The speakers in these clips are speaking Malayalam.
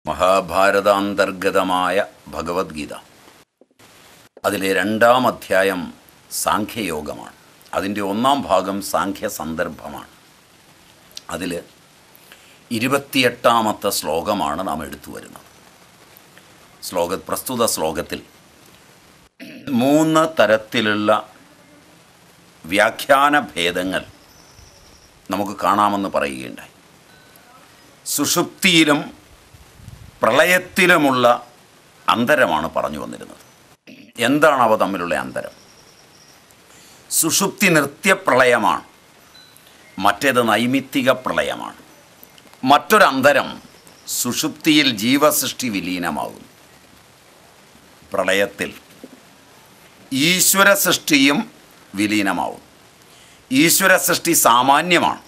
മഹാഭാരതാന്തർഗതമായ ഭഗവത്ഗീത അതിലെ രണ്ടാം അധ്യായം സാഖ്യയോഗമാണ് അതിൻ്റെ ഒന്നാം ഭാഗം സാഖ്യ സന്ദർഭമാണ് അതിൽ ഇരുപത്തിയെട്ടാമത്തെ ശ്ലോകമാണ് നാം എടുത്തു വരുന്നത് ശ്ലോക പ്രസ്തുത ശ്ലോകത്തിൽ മൂന്ന് തരത്തിലുള്ള വ്യാഖ്യാന ഭേദങ്ങൾ നമുക്ക് കാണാമെന്ന് പറയുകയുണ്ടായി സുഷുപ്തിയിലും പ്രളയത്തിലുമുള്ള അന്തരമാണ് പറഞ്ഞു വന്നിരുന്നത് എന്താണ് അവ തമ്മിലുള്ള അന്തരം സുഷുപ്തി നൃത്യപ്രളയമാണ് മറ്റേത് നൈമിത്തിക പ്രളയമാണ് മറ്റൊരന്തരം സുഷുപ്തിയിൽ ജീവസൃഷ്ടി വിലീനമാകുന്നു പ്രളയത്തിൽ ഈശ്വര സൃഷ്ടിയും വിലീനമാവും ഈശ്വര സൃഷ്ടി സാമാന്യമാണ്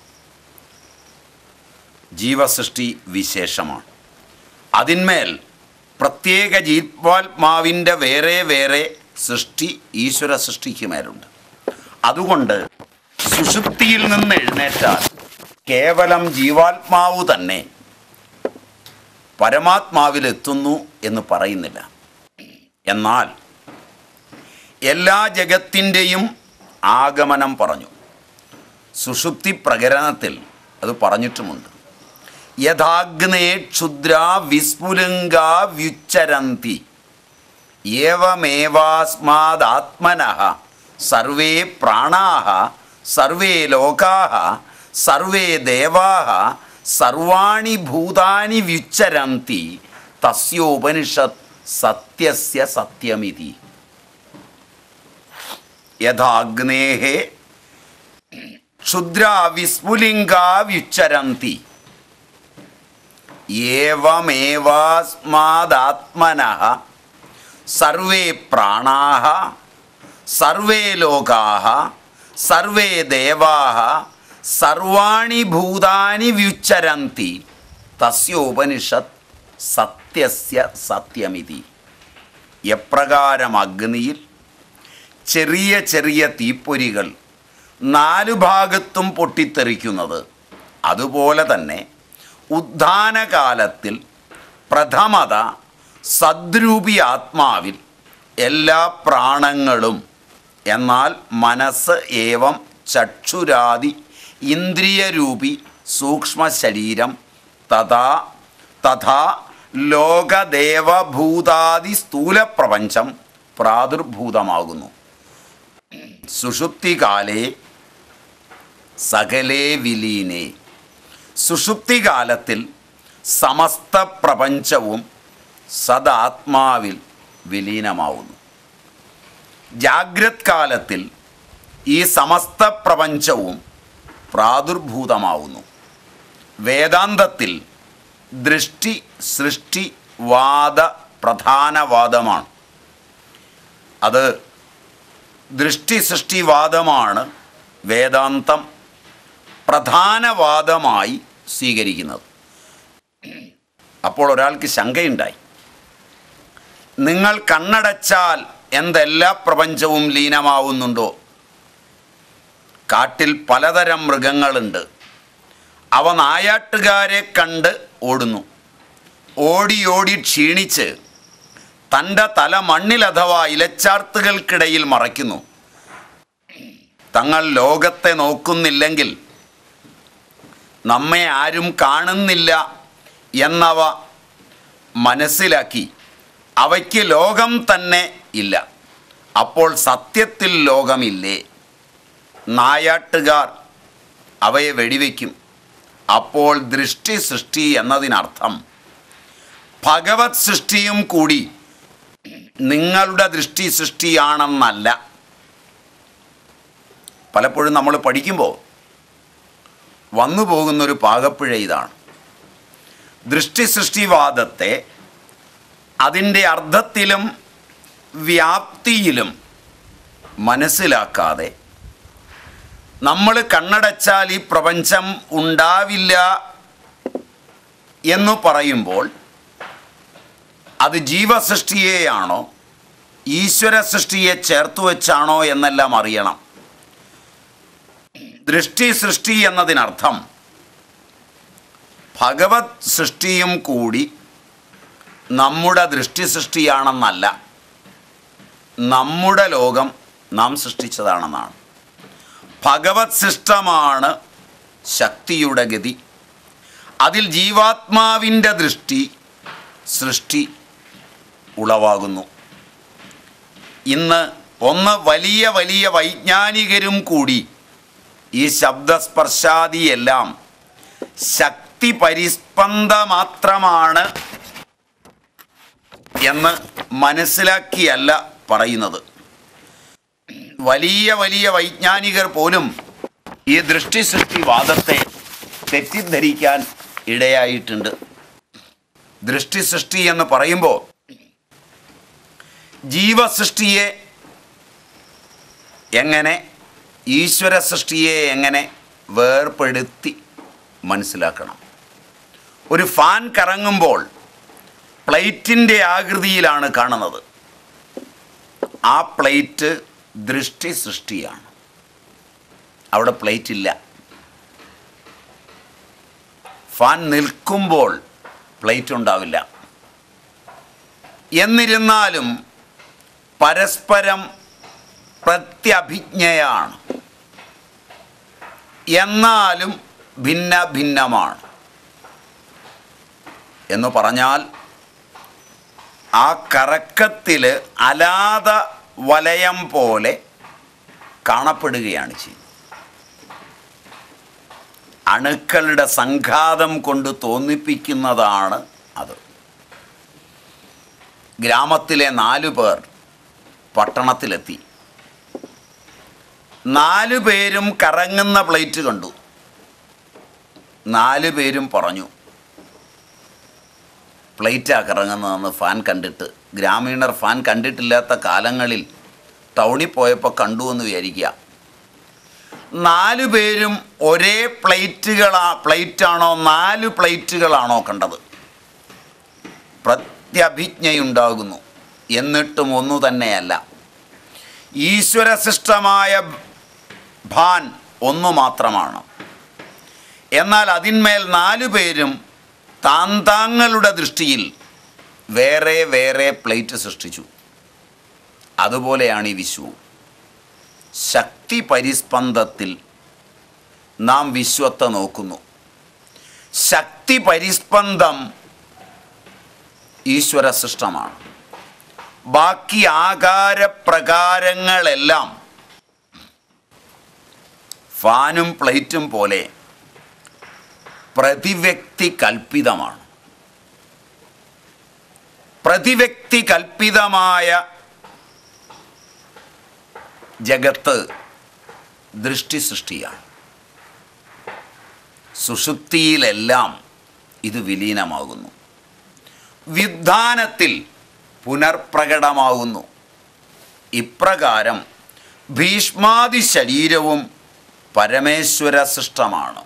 ജീവസൃഷ്ടി വിശേഷമാണ് അതിന്മേൽ പ്രത്യേക ജീവാത്മാവിൻ്റെ വേറെ വേറെ സൃഷ്ടി ഈശ്വര സൃഷ്ടിക്ക് മേലുണ്ട് അതുകൊണ്ട് സുഷുപ്തിയിൽ നിന്ന് എഴുന്നേറ്റാൽ കേവലം ജീവാത്മാവ് തന്നെ പരമാത്മാവിലെത്തുന്നു എന്ന് പറയുന്നില്ല എന്നാൽ എല്ലാ ജഗത്തിൻ്റെയും ആഗമനം പറഞ്ഞു സുഷുപ്തി പ്രകരണത്തിൽ അത് പറഞ്ഞിട്ടുമുണ്ട് യഥാഗ്നേ ക്ഷുദ്ര വിസ്ഫുലിംഗ വ്യുച്ചരന്തി ഏവമേവാസ്മാദാത്മന സർവേ പ്രാണാ സർവേ ലോകാ സർവേ ദേവാ സർവാണി ഭൂതാനി വ്യുച്ചരന്തി തസ്യോപനിഷത് സത്യസ്യ സത്യമിതി യഥാഗ്നേഹ ക്ഷുദ്ര വിസ്ഫുലിംഗ വ്യുച്ചരന്തി ഏവമേവാസ്മാദാത്മന സർവേ പ്രാണാ സർവേ ലോകാ സർവേ ദേവാ സർവാണി ഭൂതാനി വ്യുച്ചരന്തി തസ്യോപനിഷത് സത്യസ്യ സത്യമിതി എപ്രകാരം അഗ്നിയിൽ ചെറിയ ചെറിയ തീപ്പൊരികൾ നാലു ഭാഗത്തും പൊട്ടിത്തെറിക്കുന്നത് അതുപോലെ തന്നെ ഉദ്ധാനകാലത്തിൽ പ്രഥമത സദ്രൂപി ആത്മാവിൽ എല്ലാ പ്രാണങ്ങളും എന്നാൽ മനസ്സ് ഏവം ചക്ഷുരാദി ഇന്ദ്രിയരൂപി സൂക്ഷ്മ ശരീരം തഥാ തഥാ ലോകദേവഭൂതാദി സ്ഥൂലപ്രപഞ്ചം പ്രാദുർഭൂതമാകുന്നു സുഷുപ്തികാലേ സകലേ വിലീനേ സുഷുപ്തികാലത്തിൽ സമസ്ത പ്രപഞ്ചവും സദാത്മാവിൽ വിലീനമാവുന്നു ജാഗ്രത് കാലത്തിൽ ഈ സമസ്ത പ്രപഞ്ചവും പ്രാദുർഭൂതമാവുന്നു വേദാന്തത്തിൽ ദൃഷ്ടി സൃഷ്ടി വാദ പ്രധാനവാദമാണ് അത് ദൃഷ്ടി സൃഷ്ടിവാദമാണ് വേദാന്തം പ്രധാനവാദമായി സ്വീകരിക്കുന്നത് അപ്പോൾ ഒരാൾക്ക് ശങ്കയുണ്ടായി നിങ്ങൾ കണ്ണടച്ചാൽ എന്തെല്ലാ പ്രപഞ്ചവും ലീനമാവുന്നുണ്ടോ കാട്ടിൽ പലതരം മൃഗങ്ങളുണ്ട് അവ നായാട്ടുകാരെ കണ്ട് ഓടുന്നു ഓടി ഓടി ക്ഷീണിച്ച് തൻ്റെ തല മണ്ണിൽ അഥവാ ഇലച്ചാർത്തുകൾക്കിടയിൽ മറയ്ക്കുന്നു തങ്ങൾ ലോകത്തെ നോക്കുന്നില്ലെങ്കിൽ നമ്മെ ആരും കാണുന്നില്ല എന്നവ മനസ്സിലാക്കി അവയ്ക്ക് ലോകം തന്നെ ഇല്ല അപ്പോൾ സത്യത്തിൽ ലോകമില്ലേ നായാട്ടുകാർ അവയെ വെടിവെക്കും അപ്പോൾ ദൃഷ്ടി സൃഷ്ടി എന്നതിനർത്ഥം ഭഗവത് സൃഷ്ടിയും കൂടി നിങ്ങളുടെ ദൃഷ്ടി സൃഷ്ടിയാണെന്നല്ല പലപ്പോഴും നമ്മൾ പഠിക്കുമ്പോൾ വന്നു പോകുന്നൊരു പാകപ്പിഴ ഇതാണ് ദൃഷ്ടി സൃഷ്ടിവാദത്തെ അതിൻ്റെ അർത്ഥത്തിലും വ്യാപ്തിയിലും മനസ്സിലാക്കാതെ നമ്മൾ കണ്ണടച്ചാൽ ഈ പ്രപഞ്ചം ഉണ്ടാവില്ല എന്ന് പറയുമ്പോൾ അത് ജീവസൃഷ്ടിയെയാണോ ഈശ്വര സൃഷ്ടിയെ ചേർത്തു വെച്ചാണോ എന്നെല്ലാം അറിയണം ദൃഷ്ടി സൃഷ്ടി എന്നതിനർത്ഥം ഭഗവത് സൃഷ്ടിയും കൂടി നമ്മുടെ ദൃഷ്ടി സൃഷ്ടിയാണെന്നല്ല നമ്മുടെ ലോകം നാം സൃഷ്ടിച്ചതാണെന്നാണ് ഭഗവത് സൃഷ്ടമാണ് ശക്തിയുടെ ഗതി അതിൽ ജീവാത്മാവിൻ്റെ ദൃഷ്ടി സൃഷ്ടി ഉളവാകുന്നു ഇന്ന് ഒന്ന് വലിയ വലിയ വൈജ്ഞാനികരും കൂടി ഈ ശബ്ദസ്പർശാദിയെല്ലാം ശക്തി പരിസ്പന്ദ മാത്രമാണ് എന്ന് മനസ്സിലാക്കിയല്ല പറയുന്നത് വലിയ വലിയ വൈജ്ഞാനികർ പോലും ഈ ദൃഷ്ടി സൃഷ്ടിവാദത്തെ തെറ്റിദ്ധരിക്കാൻ ഇടയായിട്ടുണ്ട് ദൃഷ്ടി സൃഷ്ടി എന്ന് പറയുമ്പോൾ ജീവസൃഷ്ടിയെ എങ്ങനെ ഈശ്വര സൃഷ്ടിയെ എങ്ങനെ വേർപ്പെടുത്തി മനസ്സിലാക്കണം ഒരു ഫാൻ കറങ്ങുമ്പോൾ പ്ലേറ്റിൻ്റെ ആകൃതിയിലാണ് കാണുന്നത് ആ പ്ലേറ്റ് ദൃഷ്ടി സൃഷ്ടിയാണ് അവിടെ പ്ലേറ്റ് ഇല്ല ഫാൻ നിൽക്കുമ്പോൾ പ്ലേറ്റ് ഉണ്ടാവില്ല എന്നിരുന്നാലും പരസ്പരം പ്രത്യഭിജ്ഞയാണ് എന്നാലും ഭിന്ന ഭിന്നമാണ് എന്ന് പറഞ്ഞാൽ ആ കറക്കത്തിൽ അലാത വലയം പോലെ കാണപ്പെടുകയാണ് ചെയ്യുന്നത് അണുക്കളുടെ സംഘാതം കൊണ്ട് തോന്നിപ്പിക്കുന്നതാണ് അത് ഗ്രാമത്തിലെ നാലു പേർ പട്ടണത്തിലെത്തി നാലു പേരും കറങ്ങുന്ന പ്ലേറ്റ് കണ്ടു നാലു പേരും പറഞ്ഞു പ്ലേറ്റാ കറങ്ങുന്നതെന്ന് ഫാൻ കണ്ടിട്ട് ഗ്രാമീണർ ഫാൻ കണ്ടിട്ടില്ലാത്ത കാലങ്ങളിൽ ടൗണിൽ പോയപ്പോൾ കണ്ടു എന്ന് വിചാരിക്കുക നാലു പേരും ഒരേ പ്ലേറ്റുകളാ പ്ലേറ്റാണോ നാല് പ്ലേറ്റുകളാണോ കണ്ടത് പ്രത്യഭിജ്ഞയുണ്ടാകുന്നു എന്നിട്ടും ഒന്നു തന്നെയല്ല ഈശ്വരശിഷ്ടമായ ഭാൻ ഒന്നു മാത്രമാണ് എന്നാൽ അതിന്മേൽ നാലു പേരും താന്താങ്ങളുടെ ദൃഷ്ടിയിൽ വേറെ വേറെ പ്ലേറ്റ് സൃഷ്ടിച്ചു അതുപോലെയാണ് ഈ വിശ്വ ശക്തി പരിസ്പന്ദത്തിൽ നാം വിശ്വത്തെ നോക്കുന്നു ശക്തി പരിസ്പന്ദം ഈശ്വര സൃഷ്ടമാണ് ബാക്കി ആകാരപ്രകാരങ്ങളെല്ലാം ഫാനും പ്ലേറ്റും പോലെ പ്രതിവ്യക്തി കൽപ്പിതമാണ് പ്രതിവ്യക്തി കൽപ്പിതമായ ജഗത്ത് ദൃഷ്ടി സൃഷ്ടിയാണ് സുഷുപ്തിയിലെല്ലാം ഇത് വിലീനമാകുന്നു വിധാനത്തിൽ പുനർപ്രകടമാകുന്നു ഇപ്രകാരം ഭീഷ്മാദി ശരീരവും പരമേശ്വര സൃഷ്ടമാണ്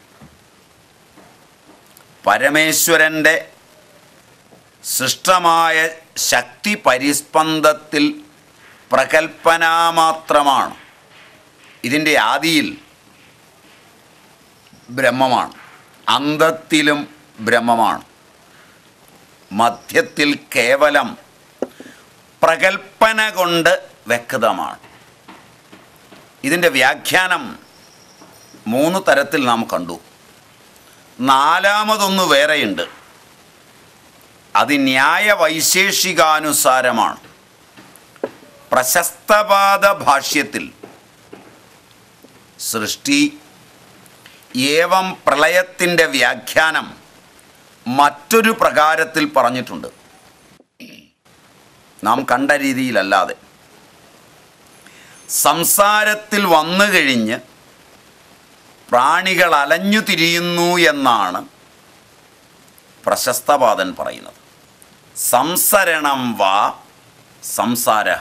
പരമേശ്വരൻ്റെ സൃഷ്ടമായ ശക്തി പരിസ്പന്ദത്തിൽ പ്രകൽപ്പനാമാത്രമാണ് ഇതിൻ്റെ ആദിയിൽ ബ്രഹ്മമാണ് അന്തത്തിലും ബ്രഹ്മമാണ് മധ്യത്തിൽ കേവലം പ്രകൽപ്പന കൊണ്ട് വ്യക്തമാണ് ഇതിൻ്റെ വ്യാഖ്യാനം മൂന്ന് തരത്തിൽ നാം കണ്ടു നാലാമതൊന്ന് വേറെയുണ്ട് അത് ന്യായ വൈശേഷികാനുസാരമാണ് പ്രശസ്തപാദ ഭാഷ്യത്തിൽ സൃഷ്ടി ഏവം പ്രളയത്തിൻ്റെ വ്യാഖ്യാനം മറ്റൊരു പ്രകാരത്തിൽ പറഞ്ഞിട്ടുണ്ട് നാം കണ്ട രീതിയിലല്ലാതെ സംസാരത്തിൽ വന്നു കഴിഞ്ഞ് പ്രാണികൾ അലഞ്ഞു തിരിയുന്നു എന്നാണ് പ്രശസ്തപാദൻ പറയുന്നത് സംസരണം വാ സംസാര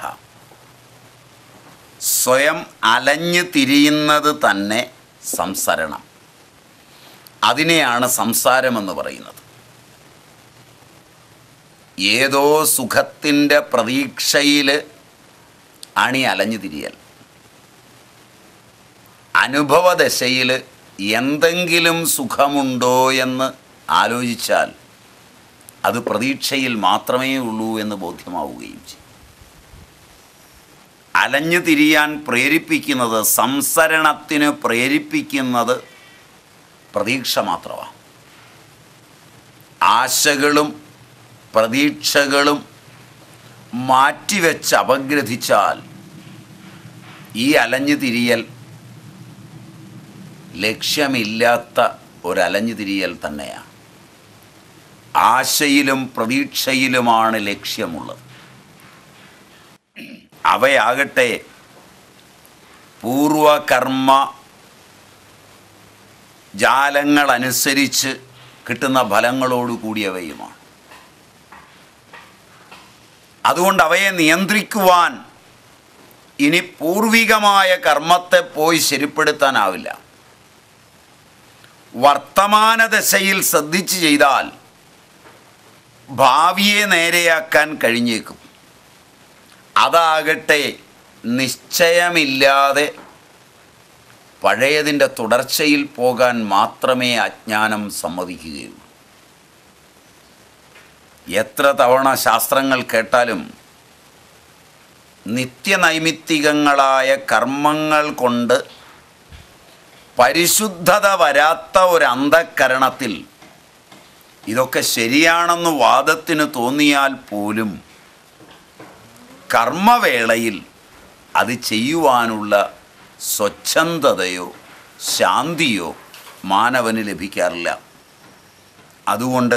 സ്വയം അലഞ്ഞു തിരിയുന്നത് തന്നെ സംസരണം അതിനെയാണ് സംസാരമെന്ന് പറയുന്നത് ഏതോ സുഖത്തിൻ്റെ പ്രതീക്ഷയിൽ അണി അലഞ്ഞു തിരിയൽ അനുഭവദശയിൽ എന്തെങ്കിലും സുഖമുണ്ടോ എന്ന് ആലോചിച്ചാൽ അത് പ്രതീക്ഷയിൽ മാത്രമേ ഉള്ളൂ എന്ന് ബോധ്യമാവുകയും ചെയ്യും അലഞ്ഞു തിരിയാൻ പ്രേരിപ്പിക്കുന്നത് സംസരണത്തിന് പ്രേരിപ്പിക്കുന്നത് പ്രതീക്ഷ മാത്രമാണ് ആശകളും പ്രതീക്ഷകളും മാറ്റിവെച്ച് അപഗ്രഥിച്ചാൽ ഈ അലഞ്ഞു തിരിയൽ ലക്ഷ്യമില്ലാത്ത ഒരലഞ്ഞു തിരിയൽ തന്നെയാണ് ആശയിലും പ്രതീക്ഷയിലുമാണ് ലക്ഷ്യമുള്ളത് അവയാകട്ടെ പൂർവകർമ്മ ജാലങ്ങളനുസരിച്ച് കിട്ടുന്ന ഫലങ്ങളോട് കൂടിയവയുമാണ് അതുകൊണ്ട് അവയെ നിയന്ത്രിക്കുവാൻ ഇനി പൂർവികമായ കർമ്മത്തെ പോയി ശരിപ്പെടുത്താനാവില്ല വർത്തമാന ദശയിൽ ശ്രദ്ധിച്ച് ചെയ്താൽ ഭാവിയെ നേരെയാക്കാൻ കഴിഞ്ഞേക്കും അതാകട്ടെ നിശ്ചയമില്ലാതെ പഴയതിൻ്റെ തുടർച്ചയിൽ പോകാൻ മാത്രമേ അജ്ഞാനം സമ്മതിക്കുകയുള്ളൂ എത്ര തവണ ശാസ്ത്രങ്ങൾ കേട്ടാലും നിത്യനൈമിത്തികങ്ങളായ കർമ്മങ്ങൾ കൊണ്ട് പരിശുദ്ധത വരാത്ത ഒരു അന്ധക്കരണത്തിൽ ഇതൊക്കെ ശരിയാണെന്ന് വാദത്തിന് തോന്നിയാൽ പോലും കർമ്മവേളയിൽ അത് ചെയ്യുവാനുള്ള സ്വച്ഛന്തതയോ ശാന്തിയോ മാനവന് ലഭിക്കാറില്ല അതുകൊണ്ട്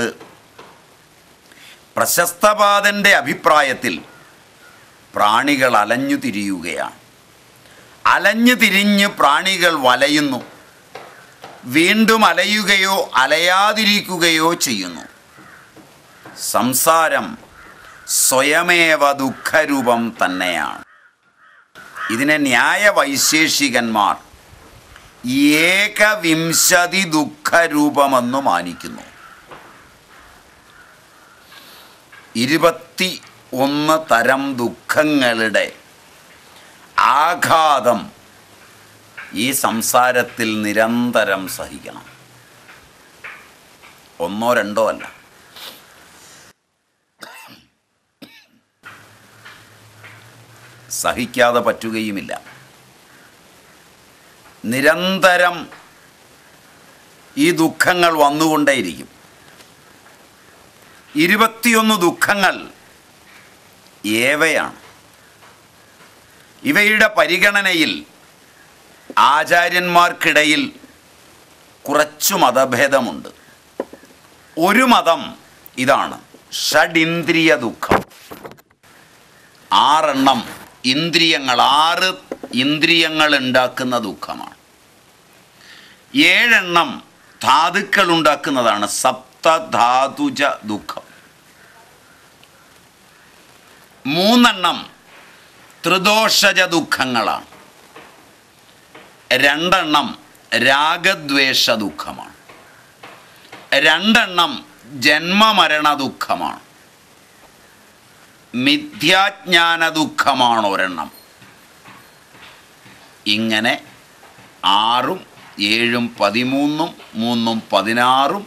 പ്രശസ്തപാദൻ്റെ അഭിപ്രായത്തിൽ പ്രാണികൾ അലഞ്ഞു തിരിയുകയാണ് അലഞ്ഞു തിരിഞ്ഞ് പ്രാണികൾ വലയുന്നു വീണ്ടും അലയുകയോ അലയാതിരിക്കുകയോ ചെയ്യുന്നു സംസാരം സ്വയമേവ ദുഃഖരൂപം തന്നെയാണ് ഇതിനെ ന്യായവൈശേഷികന്മാർ ഏകവിംശതി ദുഃഖരൂപമെന്ന് മാനിക്കുന്നു ഇരുപത്തി ഒന്ന് തരം ദുഃഖങ്ങളുടെ ആഘാതം ഈ സംസാരത്തിൽ നിരന്തരം സഹിക്കണം ഒന്നോ രണ്ടോ അല്ല സഹിക്കാതെ പറ്റുകയുമില്ല നിരന്തരം ഈ ദുഃഖങ്ങൾ വന്നുകൊണ്ടേയിരിക്കും ഇരുപത്തിയൊന്ന് ദുഃഖങ്ങൾ ഏവയാണ് ഇവയുടെ പരിഗണനയിൽ ആചാര്യന്മാർക്കിടയിൽ കുറച്ചു മതഭേദമുണ്ട് ഒരു മതം ഇതാണ് ഷഡിന്ദ്രിയ ദുഃഖം ആറെണ്ണം ഇന്ദ്രിയങ്ങൾ ആറ് ഇന്ദ്രിയങ്ങൾ ഉണ്ടാക്കുന്ന ദുഃഖമാണ് ഏഴെണ്ണം ധാതുക്കൾ ഉണ്ടാക്കുന്നതാണ് സപ്തധാതുജ ദുഃഖം മൂന്നെണ്ണം ത്രിദോഷജ ദുഃഖങ്ങളാണ് രണ്ടെണ്ണം രാഗദ്വേഷ ദുഃഖമാണ് രണ്ടെണ്ണം ജന്മമരണ ദുഃഖമാണ് മിഥ്യാജ്ഞാന ദുഃഖമാണ് ഒരെണ്ണം ഇങ്ങനെ ആറും ഏഴും പതിമൂന്നും മൂന്നും പതിനാറും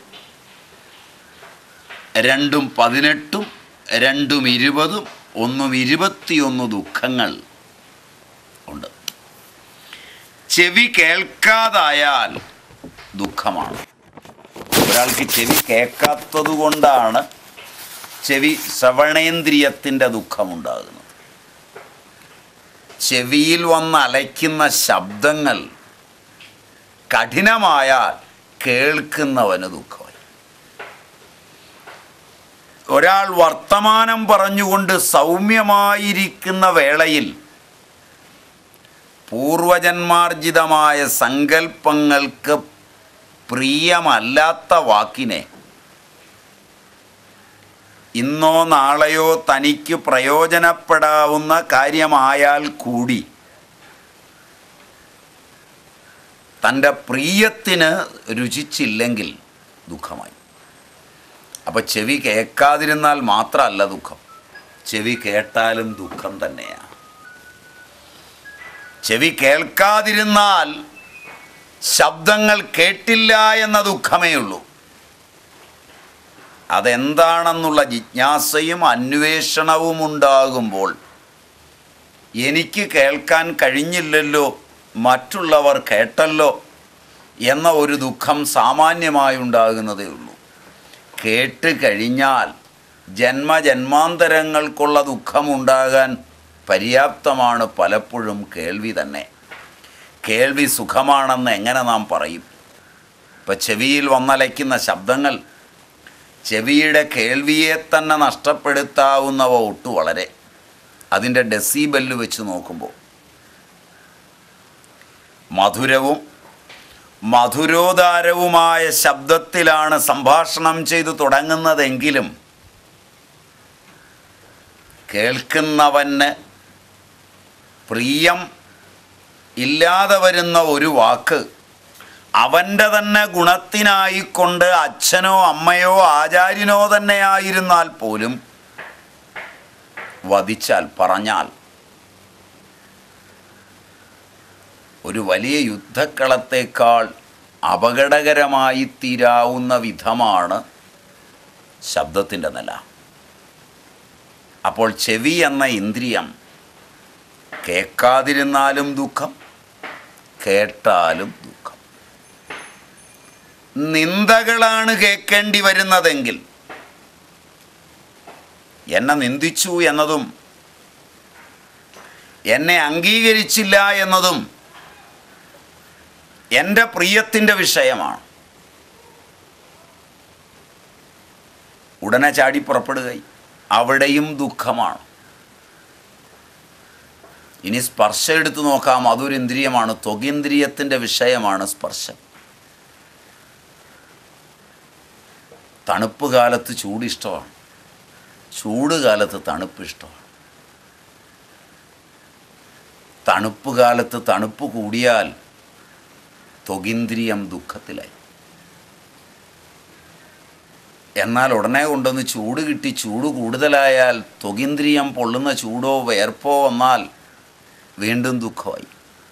രണ്ടും പതിനെട്ടും രണ്ടും ഇരുപതും ഒന്നും ഇരുപത്തിയൊന്ന് ദുഃഖങ്ങൾ ഉണ്ട് ചെവി കേൾക്കാതായാൽ ദുഃഖമാണ് ഒരാൾക്ക് ചെവി കേൾക്കാത്തത് കൊണ്ടാണ് ചെവി ശ്രവണേന്ദ്രിയത്തിൻ്റെ ദുഃഖമുണ്ടാകുന്നത് ചെവിയിൽ വന്ന് അലയ്ക്കുന്ന ശബ്ദങ്ങൾ കഠിനമായാൽ കേൾക്കുന്നവന് ദുഃഖമായി ഒരാൾ വർത്തമാനം പറഞ്ഞുകൊണ്ട് സൗമ്യമായിരിക്കുന്ന വേളയിൽ പൂർവജന്മാർജിതമായ സങ്കല്പങ്ങൾക്ക് പ്രിയമല്ലാത്ത വാക്കിനെ ഇന്നോ നാളെയോ തനിക്ക് പ്രയോജനപ്പെടാവുന്ന കാര്യമായാൽ കൂടി തൻ്റെ പ്രിയത്തിന് രുചിച്ചില്ലെങ്കിൽ ദുഃഖമായി അപ്പോൾ ചെവി കേൾക്കാതിരുന്നാൽ മാത്രമല്ല ദുഃഖം ചെവി കേട്ടാലും ദുഃഖം തന്നെയാണ് ചെവി കേൾക്കാതിരുന്നാൽ ശബ്ദങ്ങൾ കേട്ടില്ല എന്ന ദുഃഖമേ ഉള്ളൂ അതെന്താണെന്നുള്ള ജിജ്ഞാസയും അന്വേഷണവും ഉണ്ടാകുമ്പോൾ എനിക്ക് കേൾക്കാൻ കഴിഞ്ഞില്ലല്ലോ മറ്റുള്ളവർ കേട്ടല്ലോ എന്ന ഒരു ദുഃഖം സാമാന്യമായി ഉണ്ടാകുന്നതേ ഉള്ളൂ കേട്ട് കഴിഞ്ഞാൽ ജന്മജന്മാന്തരങ്ങൾക്കുള്ള ദുഃഖമുണ്ടാകാൻ പര്യാപ്തമാണ് പലപ്പോഴും കേൾവി തന്നെ കേൾവി സുഖമാണെന്ന് എങ്ങനെ നാം പറയും ഇപ്പം ചെവിയിൽ വന്നലയ്ക്കുന്ന ശബ്ദങ്ങൾ ചെവിയുടെ കേൾവിയെ തന്നെ നഷ്ടപ്പെടുത്താവുന്നവ ഒട്ടു വളരെ അതിൻ്റെ ഡെസിബെല്ല് വെച്ച് നോക്കുമ്പോൾ മധുരവും മധുരോദാരവുമായ ശബ്ദത്തിലാണ് സംഭാഷണം ചെയ്തു തുടങ്ങുന്നതെങ്കിലും കേൾക്കുന്നവന് പ്രിയം ഇല്ലാതെ വരുന്ന ഒരു വാക്ക് അവൻ്റെ തന്നെ ഗുണത്തിനായിക്കൊണ്ട് അച്ഛനോ അമ്മയോ ആചാര്യനോ തന്നെ ആയിരുന്നാൽ പോലും വധിച്ചാൽ പറഞ്ഞാൽ ഒരു വലിയ യുദ്ധക്കളത്തേക്കാൾ അപകടകരമായി തീരാവുന്ന വിധമാണ് ശബ്ദത്തിൻ്റെ നില അപ്പോൾ ചെവി എന്ന ഇന്ദ്രിയം കേൾക്കാതിരുന്നാലും ദുഃഖം കേട്ടാലും ദുഃഖം നിന്ദകളാണ് കേൾക്കേണ്ടി വരുന്നതെങ്കിൽ എന്നെ നിന്ദിച്ചു എന്നതും എന്നെ അംഗീകരിച്ചില്ല എന്നതും എൻ്റെ പ്രിയത്തിൻ്റെ വിഷയമാണ് ഉടനെ ചാടി പുറപ്പെടുകയും അവിടെയും ദുഃഖമാണ് ഇനി സ്പർശം എടുത്തു നോക്കാം അതൊരു ഇന്ദ്രിയമാണ് ത്വകേന്ദ്രിയത്തിൻ്റെ വിഷയമാണ് സ്പർശം തണുപ്പ് കാലത്ത് ചൂട് ഇഷ്ടമാണ് ചൂട് കാലത്ത് തണുപ്പ് ഇഷ്ടമാണ് തണുപ്പ് കാലത്ത് തണുപ്പ് കൂടിയാൽ ത്വകേന്ദ്രിയം ദുഃഖത്തിലായി എന്നാൽ ഉടനെ കൊണ്ടൊന്ന് ചൂട് കിട്ടി ചൂട് കൂടുതലായാൽ ത്വകേന്ദ്രിയം പൊള്ളുന്ന ചൂടോ വേർപ്പോ വന്നാൽ വീണ്ടും ദുഃഖമായി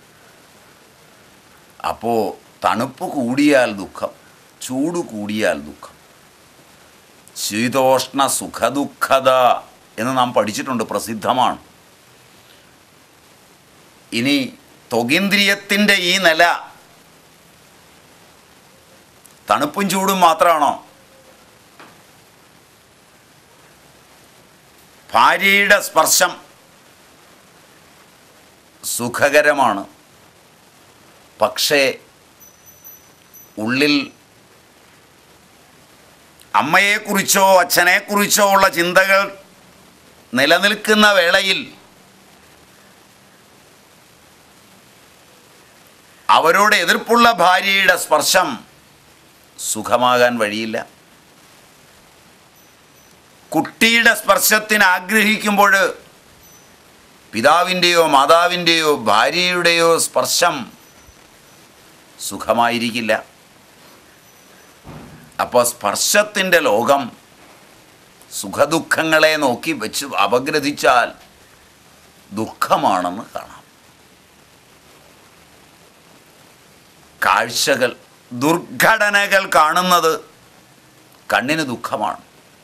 അപ്പോൾ തണുപ്പ് കൂടിയാൽ ദുഃഖം ചൂട് കൂടിയാൽ ദുഃഖം ശീതോഷ്ണ സുഖദുഃഖത എന്ന് നാം പഠിച്ചിട്ടുണ്ട് പ്രസിദ്ധമാണ് ഇനി ത്വകേന്ദ്രിയത്തിൻ്റെ ഈ നില തണുപ്പും ചൂടും മാത്രമാണോ ഭാര്യയുടെ സ്പർശം സുഖകരമാണ് പക്ഷേ ഉള്ളിൽ അമ്മയെക്കുറിച്ചോ അച്ഛനെക്കുറിച്ചോ ഉള്ള ചിന്തകൾ നിലനിൽക്കുന്ന വേളയിൽ അവരോട് എതിർപ്പുള്ള ഭാര്യയുടെ സ്പർശം സുഖമാകാൻ വഴിയില്ല കുട്ടിയുടെ സ്പർശത്തിന് ആഗ്രഹിക്കുമ്പോൾ പിതാവിൻ്റെയോ മാതാവിൻ്റെയോ ഭാര്യയുടെയോ സ്പർശം സുഖമായിരിക്കില്ല അപ്പോൾ സ്പർശത്തിൻ്റെ ലോകം സുഖദുഃഖങ്ങളെ നോക്കി വെച്ച് അപഗ്രഥിച്ചാൽ ദുഃഖമാണെന്ന് കാണാം കാഴ്ചകൾ ദുർഘടനകൾ കാണുന്നത് കണ്ണിന് ദുഃഖമാണ്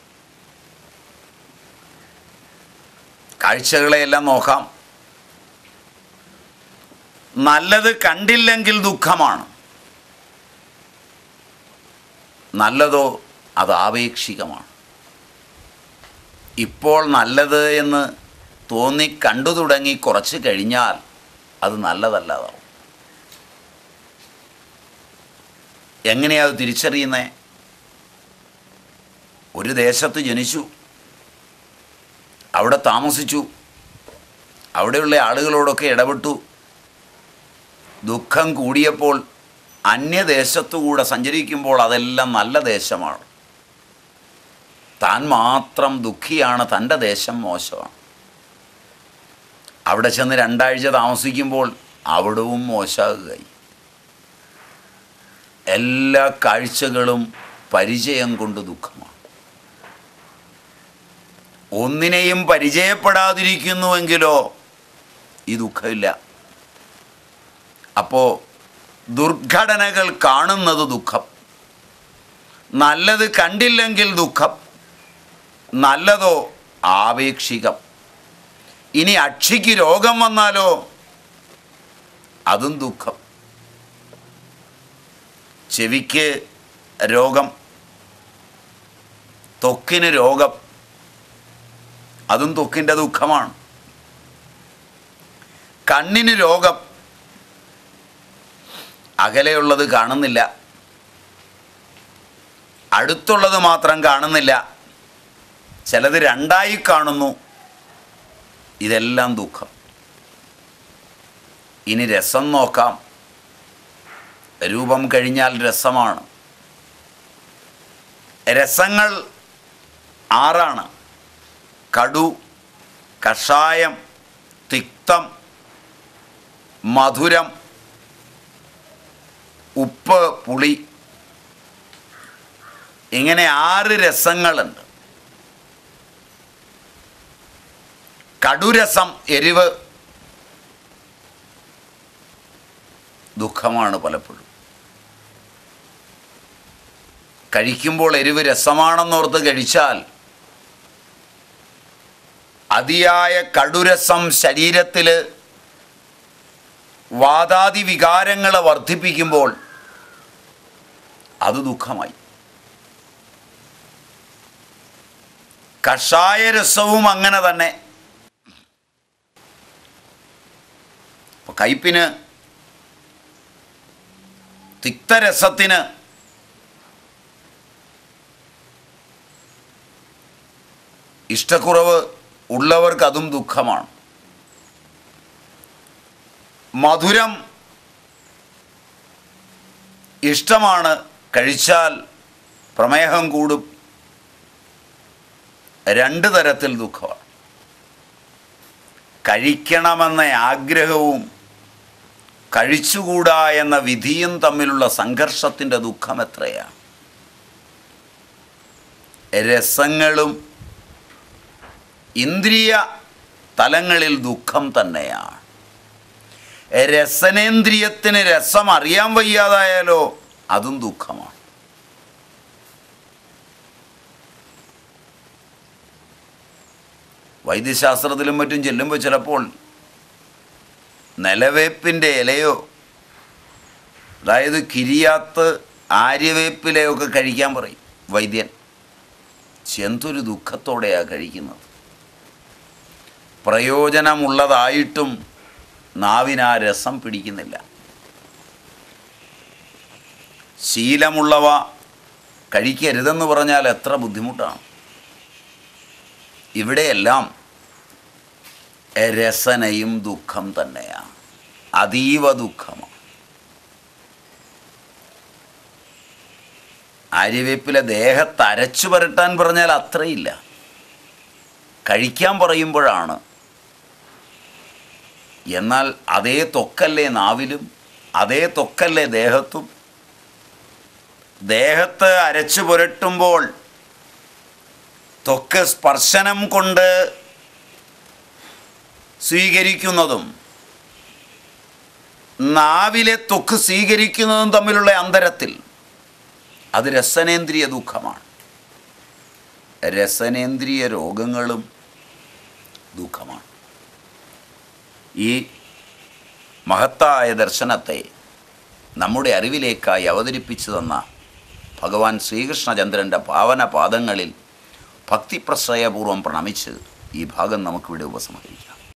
കാഴ്ചകളെയെല്ലാം നോക്കാം നല്ലത് കണ്ടില്ലെങ്കിൽ ദുഃഖമാണ് നല്ലതോ അത് ആപേക്ഷികമാണ് ഇപ്പോൾ നല്ലത് എന്ന് തോന്നി കണ്ടു തുടങ്ങി കുറച്ച് കഴിഞ്ഞാൽ അത് നല്ലതല്ലാതാവും എങ്ങനെയാ അത് തിരിച്ചറിയുന്നേ ഒരു ദേശത്ത് ജനിച്ചു അവിടെ താമസിച്ചു അവിടെയുള്ള ആളുകളോടൊക്കെ ഇടപെട്ടു ദുഃഖം കൂടിയപ്പോൾ അന്യദേശത്തുകൂടെ സഞ്ചരിക്കുമ്പോൾ അതെല്ലാം നല്ല ദേശമാണ് താൻ മാത്രം ദുഃഖിയാണ് തൻ്റെ ദേശം മോശമാണ് അവിടെ ചെന്ന് രണ്ടാഴ്ച താമസിക്കുമ്പോൾ അവിടവും മോശമാകുകയായി എല്ലാ കാഴ്ചകളും പരിചയം കൊണ്ട് ദുഃഖമാണ് ഒന്നിനെയും പരിചയപ്പെടാതിരിക്കുന്നുവെങ്കിലോ ഈ ദുഃഖമില്ല അപ്പോൾ ദുർഘടനകൾ കാണുന്നത് ദുഃഖം നല്ലത് കണ്ടില്ലെങ്കിൽ ദുഃഖം നല്ലതോ ആപേക്ഷികം ഇനി അക്ഷിക്ക് രോഗം വന്നാലോ അതും ദുഃഖം ചെവിക്ക് രോഗം ത്വക്കിന് രോഗം അതും ത്വക്കിൻ്റെ ദുഃഖമാണ് കണ്ണിന് രോഗം അകലെയുള്ളത് കാണുന്നില്ല അടുത്തുള്ളത് മാത്രം കാണുന്നില്ല ചിലത് രണ്ടായി കാണുന്നു ഇതെല്ലാം ദുഃഖം ഇനി രസം നോക്കാം രൂപം കഴിഞ്ഞാൽ രസമാണ് രസങ്ങൾ ആറാണ് കടു കഷായം തിക്തം മധുരം ഉപ്പ് പുളി ഇങ്ങനെ ആറ് രസങ്ങളുണ്ട് കടുരസം എരിവ് ദുഃഖമാണ് പലപ്പോഴും കഴിക്കുമ്പോൾ എരിവ് രസമാണെന്നോർത്ത് കഴിച്ചാൽ അതിയായ കടുരസം ശരീരത്തിൽ വാദാതി വികാരങ്ങളെ വർദ്ധിപ്പിക്കുമ്പോൾ അത് ദുഃഖമായി കഷായരസവും അങ്ങനെ തന്നെ ഇപ്പൊ കയ്പിന് തിക്തരസത്തിന് ഇഷ്ടക്കുറവ് ഉള്ളവർക്ക് അതും ദുഃഖമാണ് മധുരം ഇഷ്ടമാണ് കഴിച്ചാൽ പ്രമേഹം കൂടും രണ്ട് തരത്തിൽ ദുഃഖമാണ് കഴിക്കണമെന്ന ആഗ്രഹവും കഴിച്ചുകൂടാ എന്ന വിധിയും തമ്മിലുള്ള സംഘർഷത്തിൻ്റെ ദുഃഖം എത്രയാണ് രസങ്ങളും ഇന്ദ്രിയ തലങ്ങളിൽ ദുഃഖം തന്നെയാണ് രസനേന്ദ്രിയത്തിന് രസം അറിയാൻ വയ്യാതായാലോ അതും ദുഃഖമാണ് വൈദ്യശാസ്ത്രത്തിലും മറ്റും ചെല്ലുമ്പോൾ ചിലപ്പോൾ നിലവേപ്പിൻ്റെ ഇലയോ അതായത് കിരിയാത്ത് ആര്യവേപ്പിലയൊക്കെ കഴിക്കാൻ പറയും വൈദ്യൻ എന്തൊരു ദുഃഖത്തോടെയാണ് കഴിക്കുന്നത് പ്രയോജനമുള്ളതായിട്ടും നാവിന് ആ രസം പിടിക്കുന്നില്ല ശീലമുള്ളവ കഴിക്കരുതെന്ന് പറഞ്ഞാൽ എത്ര ബുദ്ധിമുട്ടാണ് ഇവിടെയെല്ലാം രസനയും ദുഃഖം തന്നെയാണ് അതീവ ദുഃഖമാണ് ആര്യവേപ്പിലെ ദേഹത്ത് അരച്ചു പുരട്ടാൻ പറഞ്ഞാൽ അത്രയില്ല കഴിക്കാൻ പറയുമ്പോഴാണ് എന്നാൽ അതേ തൊക്കല്ലേ നാവിലും അതേ തൊക്കല്ലേ ദേഹത്തും ദേഹത്ത് അരച്ചു പുരട്ടുമ്പോൾ ത്വക്ക് സ്പർശനം കൊണ്ട് സ്വീകരിക്കുന്നതും നാവിലെ ത്വക്ക് സ്വീകരിക്കുന്നതും തമ്മിലുള്ള അന്തരത്തിൽ അത് രസനേന്ദ്രിയ ദുഃഖമാണ് രസനേന്ദ്രിയ രോഗങ്ങളും ദുഃഖമാണ് ഈ മഹത്തായ ദർശനത്തെ നമ്മുടെ അറിവിലേക്കായി അവതരിപ്പിച്ചു തന്ന ഭഗവാൻ ശ്രീകൃഷ്ണചന്ദ്രൻ്റെ പാവന പാദങ്ങളിൽ ഭക്തിപ്രശ്രയപൂർവ്വം പ്രണമിച്ച് ഈ ഭാഗം നമുക്കിവിടെ ഉപസംഹരിക്കാം